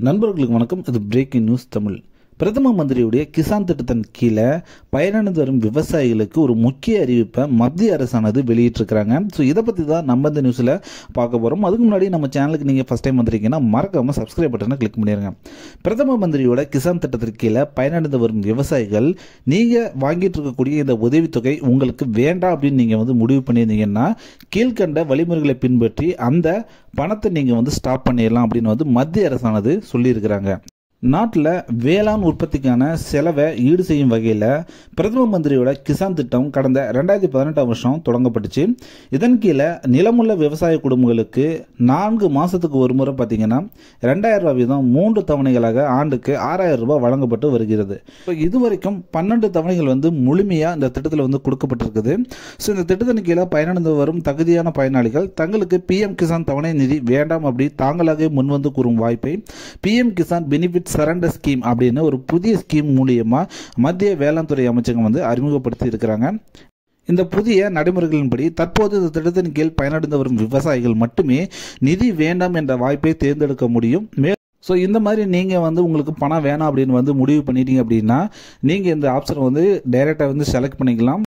நண்பர்களுக்கு வணக்கம் இது பிரேக்கிங் நியூஸ் தமிழ் பிரதம மந்திரியுடைய கிசான் திட்டத்தின் கீழே பயனடைந்து வரும் விவசாயிகளுக்கு ஒரு முக்கிய அறிவிப்பை மத்திய அரசானது வெளியிட்டிருக்கிறாங்க ஸோ இதை பற்றி தான் நம்ம இந்த நியூஸில் பார்க்க போகிறோம் அதுக்கு முன்னாடி நம்ம சேனலுக்கு நீங்கள் ஃபஸ்ட் டைம் வந்திருக்கீங்கன்னா மறக்காமல் சப்ஸ்கிரைப் பட்டனை கிளிக் பண்ணிடுங்க பிரதம மந்திரியோட கிசான் திட்டத்திற்கு கீழே பயனடைந்து வரும் விவசாயிகள் நீங்கள் வாங்கிட்டு இருக்கக்கூடிய இந்த உதவித்தொகை உங்களுக்கு வேண்டாம் அப்படின்னு நீங்கள் வந்து முடிவு பண்ணியிருந்தீங்கன்னா கீழ்கண்ட வழிமுறைகளை பின்பற்றி அந்த பணத்தை நீங்கள் வந்து ஸ்டாப் பண்ணிடலாம் அப்படின்னு வந்து மத்திய அரசானது சொல்லியிருக்கிறாங்க நாட்டில் வேளாண் உற்பத்திக்கான செலவை ஈடு செய்யும் வகையில் பிரதம மந்திரியோட கிசான் திட்டம் கடந்த ரெண்டாயிரத்தி பதினெட்டாம் வருஷம் தொடங்கப்பட்டுச்சு இதன் கீழே நிலமுள்ள விவசாய குடும்பங்களுக்கு நான்கு மாதத்துக்கு ஒரு முறை பார்த்தீங்கன்னா ரெண்டாயிரம் ரூபாய் வீதம் மூன்று தவணைகளாக ஆண்டுக்கு ஆறாயிரம் ரூபாய் வழங்கப்பட்டு வருகிறது இப்போ இதுவரைக்கும் பன்னெண்டு தவணைகள் வந்து முழுமையாக இந்த திட்டத்தில் வந்து கொடுக்கப்பட்டிருக்குது ஸோ இந்த திட்டத்தின் கீழே பயனடைந்து வரும் தகுதியான பயனாளிகள் தங்களுக்கு பிஎம் கிசான் தவணை நிதி வேண்டாம் அப்படி தாங்களாகவே முன்வந்து கூறும் வாய்ப்பை PM Kisan benefit surrender scheme அப்படின்னு ஒரு புதிய ஸ்கீம் மூலியமாக மத்திய வேளாண் துறை அமைச்சகம் வந்து அறிமுகப்படுத்தி இருக்கிறாங்க இந்த புதிய நடைமுறைகளின்படி தற்போது இந்த திட்டத்தின் கீழ் பயனடைந்து வரும் விவசாயிகள் மட்டுமே நிதி வேண்டாம் என்ற வாய்ப்பை தேர்ந்தெடுக்க முடியும் மே ஸோ இந்த மாதிரி நீங்கள் வந்து உங்களுக்கு பணம் வேணாம் அப்படின்னு வந்து முடிவு பண்ணிட்டீங்க அப்படின்னா நீங்கள் இந்த ஆப்ஷனை வந்து டைரெக்டாக வந்து செலக்ட் பண்ணிக்கலாம்